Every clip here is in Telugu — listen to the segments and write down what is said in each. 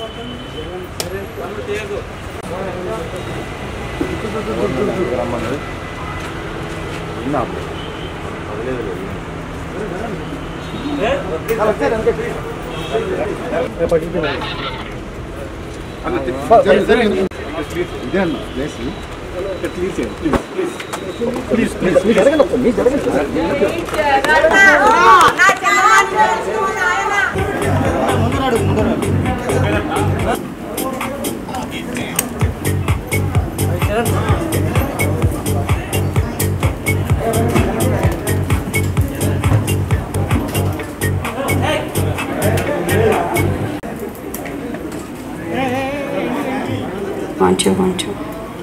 One, two, one, two.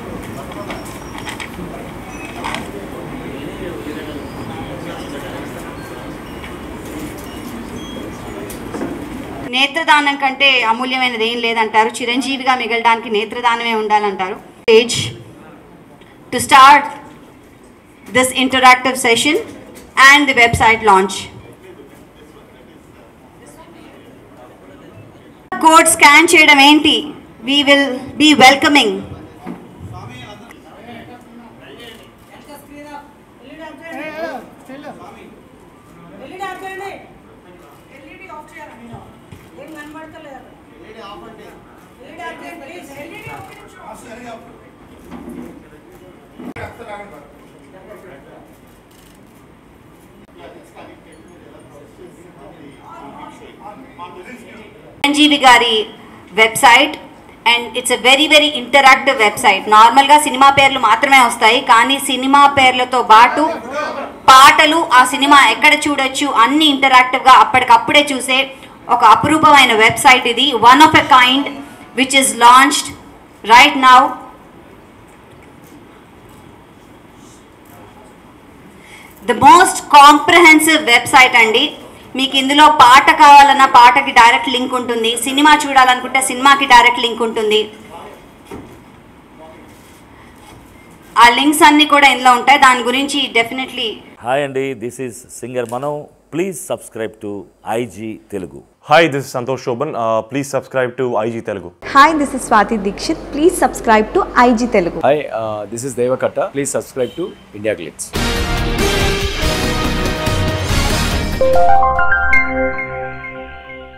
నేత్రదానం కంటే అమూల్యమైనది ఏం లేదంటారు చిరంజీవిగా మిగలడానికి నేత్రదానమే ఉండాలంటారు page to start this interactive session and the website launch code scan చేయడం ఏంటి we will be welcoming Chiranjeevi గారి website and it's a very very interactive website నార్మల్గా సినిమా పేర్లు మాత్రమే వస్తాయి కానీ సినిమా పేర్లతో పాటు పాటలు ఆ సినిమా ఎక్కడ చూడొచ్చు అన్ని ఇంటరాక్టివ్గా అప్పటికప్పుడే చూసే ఒక అపురూపమైన వెబ్సైట్ ఇది one of a kind which is launched right now the most comprehensive website అండి మీకు ఇందులో పాట కావాలన్నా పాటకి డైరెక్ట్ లింక్ ఉంటుంది సినిమా చూడాలనుకుంటే సినిమాకి డైరెక్ట్ లింక్ ఉంటుంది ఆ లింక్స్ అన్ని కూడా ఇందులో ఉంటాయి దాని గురించి డెఫినెట్లీ హాయ్ అండి దిస్ ఈజ్ సింగర్ మనం please subscribe to IG Telugu Hi, this is Santosh Shoban. Uh, please subscribe to IG Telugu. Hi, this is Swati Dikshit. Please subscribe to IG Telugu. Hi, uh, this is Devakatta. Please subscribe to India Glitz.